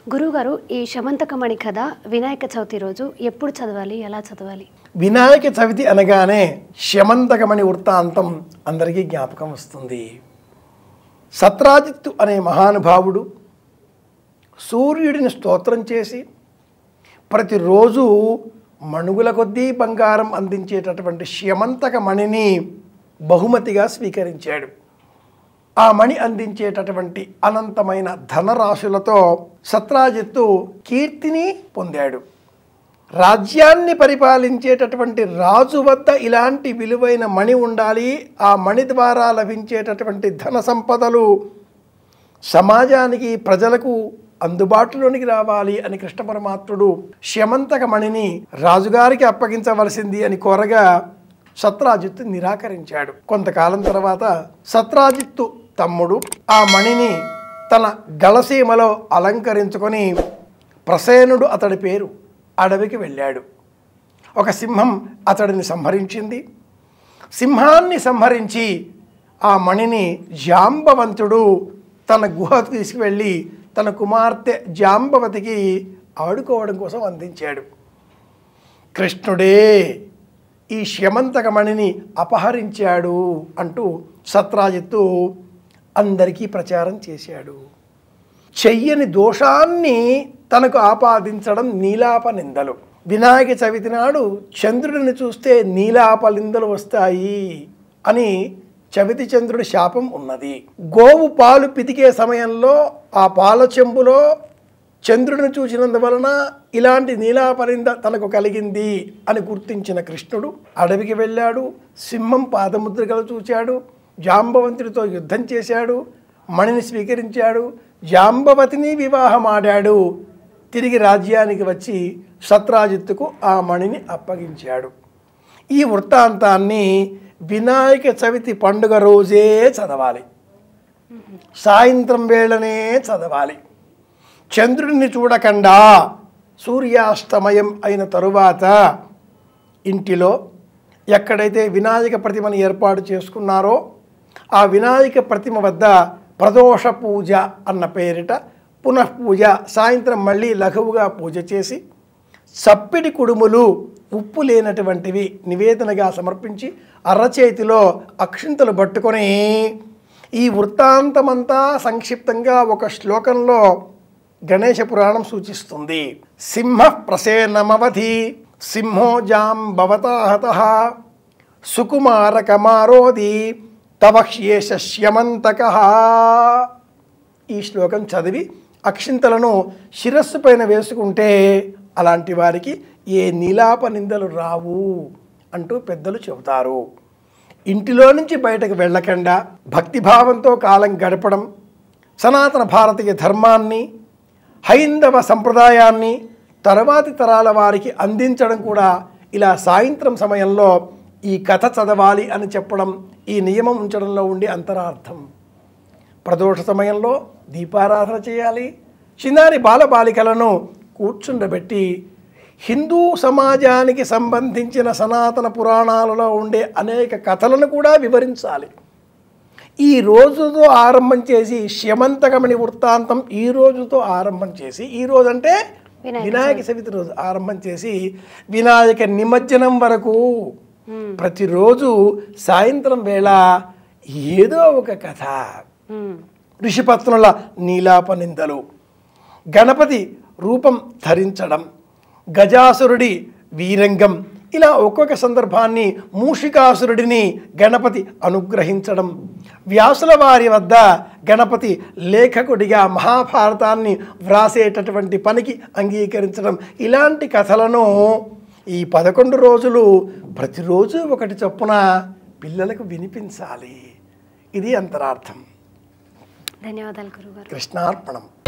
గురువుగారు ఈ శమంతకమణి కథ వినాయక చవితి రోజు ఎప్పుడు చదవాలి ఎలా చదవాలి వినాయక చవితి అనగానే శమంతకమణి వృత్తాంతం అందరికీ జ్ఞాపకం వస్తుంది సత్రాజిత్తు అనే మహానుభావుడు సూర్యుడిని స్తోత్రం చేసి ప్రతిరోజు మణుగుల కొద్దీ బంగారం అందించేటటువంటి శమంతక మణిని బహుమతిగా స్వీకరించాడు ఆ మణి అందించేటటువంటి అనంతమైన ధనరాశులతో సత్రాజిత్తు కీర్తిని పొందాడు రాజ్యాన్ని పరిపాలించేటటువంటి రాజు వద్ద ఇలాంటి విలువైన మణి ఉండాలి ఆ మణి ద్వారా లభించేటటువంటి ధన సంపదలు సమాజానికి ప్రజలకు అందుబాటులోనికి రావాలి అని కృష్ణ పరమాత్ముడు శమంతక మణిని రాజుగారికి అప్పగించవలసింది అని కోరగా సత్రాజిత్తు నిరాకరించాడు కొంతకాలం తర్వాత సత్రాజిత్తు తమ్ముడు ఆ మణిని తన గళసీమలో అలంకరించుకొని ప్రసేనుడు అతడి పేరు అడవికి వెళ్ళాడు ఒక సింహం అతడిని సంహరించింది సింహాన్ని సంహరించి ఆ మణిని జాంబవంతుడు తన గుహకు తీసుకువెళ్ళి తన కుమార్తె జాంబవతికి ఆడుకోవడం కోసం అందించాడు కృష్ణుడే ఈ శమంతక మణిని అపహరించాడు అంటూ సత్రాజిత్తు అందరికీ ప్రచారం చేశాడు చెయ్యని దోషాన్ని తనకు ఆపాదించడం నీలాప నిందలు వినాయక చవితి నాడు చంద్రుడిని చూస్తే నీలాప నిందలు వస్తాయి అని చవితి చంద్రుడి శాపం ఉన్నది గోవు పాలు పితికే సమయంలో ఆ పాల చెంబులో చంద్రుడిని చూసినందువలన ఇలాంటి నీలాపరింద తనకు కలిగింది అని గుర్తించిన కృష్ణుడు అడవికి వెళ్ళాడు సింహం పాదముద్రికలు చూశాడు జాంబవంతుడితో యుద్ధం చేశాడు మణిని స్వీకరించాడు జాంబవతిని వివాహమాడాడు తిరిగి రాజ్యానికి వచ్చి సత్రాజిత్తుకు ఆ మణిని అప్పగించాడు ఈ వృత్తాంతాన్ని వినాయక చవితి పండుగ రోజే చదవాలి సాయంత్రం వేళనే చదవాలి చంద్రుడిని చూడకుండా సూర్యాస్తమయం అయిన తరువాత ఇంటిలో ఎక్కడైతే వినాయక ప్రతిమను ఏర్పాటు చేసుకున్నారో ఆ వినాయక ప్రతిమ వద్ద ప్రదోష పూజ అన్న పేరిట పునఃపూజ సాయంత్రం మళ్ళీ లఘువుగా పూజ చేసి చప్పిడి కుడుములు ఉప్పు లేనటువంటివి నివేదనగా సమర్పించి అరచేతిలో అక్షింతలు పట్టుకొని ఈ వృత్తాంతమంతా సంక్షిప్తంగా ఒక శ్లోకంలో గణేశ పురాణం సూచిస్తుంది సింహ ప్రసేనమవధి సింహో జాంబవతాహత సుకుమార కమారోది తవహ్యేష శ్యమంతక ఈ శ్లోకం చదివి అక్షింతలను శిరస్సు పైన వేసుకుంటే అలాంటి వారికి ఏ నీలాప నిందలు రావు అంటూ పెద్దలు చెబుతారు ఇంటిలో నుంచి బయటకు వెళ్ళకుండా భక్తిభావంతో కాలం గడపడం సనాతన భారతీయ ధర్మాన్ని హైందవ సంప్రదాయాన్ని తర్వాతి తరాల వారికి అందించడం కూడా ఇలా సాయంత్రం సమయంలో ఈ కథ చదవాలి అని చెప్పడం ఈ నియమం ఉంచడంలో ఉండే అంతరార్థం ప్రదోష సమయంలో దీపారాధన చేయాలి చిన్నారి బాలబాలికలను కూర్చుండబెట్టి హిందూ సమాజానికి సంబంధించిన సనాతన పురాణాలలో ఉండే అనేక కథలను కూడా వివరించాలి ఈ రోజుతో ఆరంభం చేసి శమంతకమణి వృత్తాంతం ఈ రోజుతో ఆరంభం చేసి ఈ రోజు అంటే వినాయక వినాయక చవితి రోజు ఆరంభం చేసి వినాయక నిమజ్జనం వరకు ప్రతిరోజు సాయంత్రం వేళ ఏదో ఒక కథ మ్మ్. ఋషిపత్నుల నీలాపనిందలు గణపతి రూపం ధరించడం గజాసురుడి వీరంగం ఇలా ఒక్కొక్క సందర్భాన్ని మూషికాసురుడిని గణపతి అనుగ్రహించడం వ్యాసుల వారి వద్ద గణపతి లేఖకుడిగా మహాభారతాన్ని వ్రాసేటటువంటి పనికి అంగీకరించడం ఇలాంటి కథలను ఈ పదకొండు రోజులు ప్రతిరోజు ఒకటి చొప్పున పిల్లలకు వినిపించాలి ఇది అంతరార్థం ధన్యవాదాలు గురుగారు కృష్ణార్పణం